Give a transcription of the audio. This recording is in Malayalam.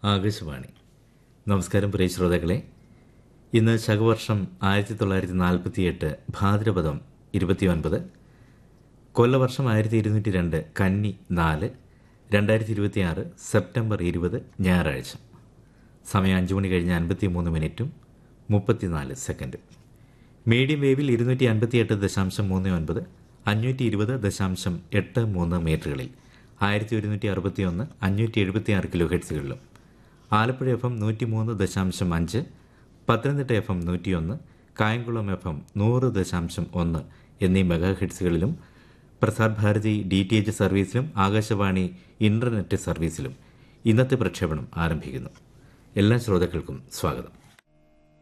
ആകാശവാണി നമസ്കാരം പ്രിയ ശ്രോതാക്കളെ ഇന്ന് ശകവർഷം ആയിരത്തി തൊള്ളായിരത്തി നാൽപ്പത്തിയെട്ട് ഭാദ്രപദം ഇരുപത്തിയൊൻപത് കൊല്ലവർഷം ആയിരത്തി ഇരുന്നൂറ്റി രണ്ട് കന്നി നാല് രണ്ടായിരത്തി ഇരുപത്തിയാറ് സെപ്റ്റംബർ ഇരുപത് ഞായറാഴ്ച സമയം അഞ്ച് മണി കഴിഞ്ഞ് അൻപത്തി മൂന്ന് മിനിറ്റും മുപ്പത്തിനാല് സെക്കൻഡ് മീഡിയം വേവിൽ ഇരുന്നൂറ്റി അൻപത്തിയെട്ട് ദശാംശം മൂന്ന് ഒൻപത് അഞ്ഞൂറ്റി ഇരുപത് ദശാംശം എട്ട് മൂന്ന് മീറ്ററുകളിൽ ആയിരത്തി ഒരുന്നൂറ്റി അറുപത്തി ഒന്ന് അഞ്ഞൂറ്റി എഴുപത്തി ആറ് കിലോ ഹെഡ്സുകളിലും ആലപ്പുഴ എഫ് എം നൂറ്റി മൂന്ന് ദശാംശം അഞ്ച് പത്തനംതിട്ട എഫ് എം നൂറ്റിയൊന്ന് കായംകുളം എഫ് എം നൂറ് ദശാംശം ഒന്ന് എന്നീ മെഗാ ഹെഡ്സുകളിലും Prasar Bharati D T H സർവീസിലും ആകാശവാണി ഇന്റർനെറ്റ് സർവീസിലും ഇന്നത്തെ പ്രക്ഷേപണം ആരംഭിക്കുന്നു എല്ലാ ശ്രോതാക്കൾക്കും സ്വാഗതം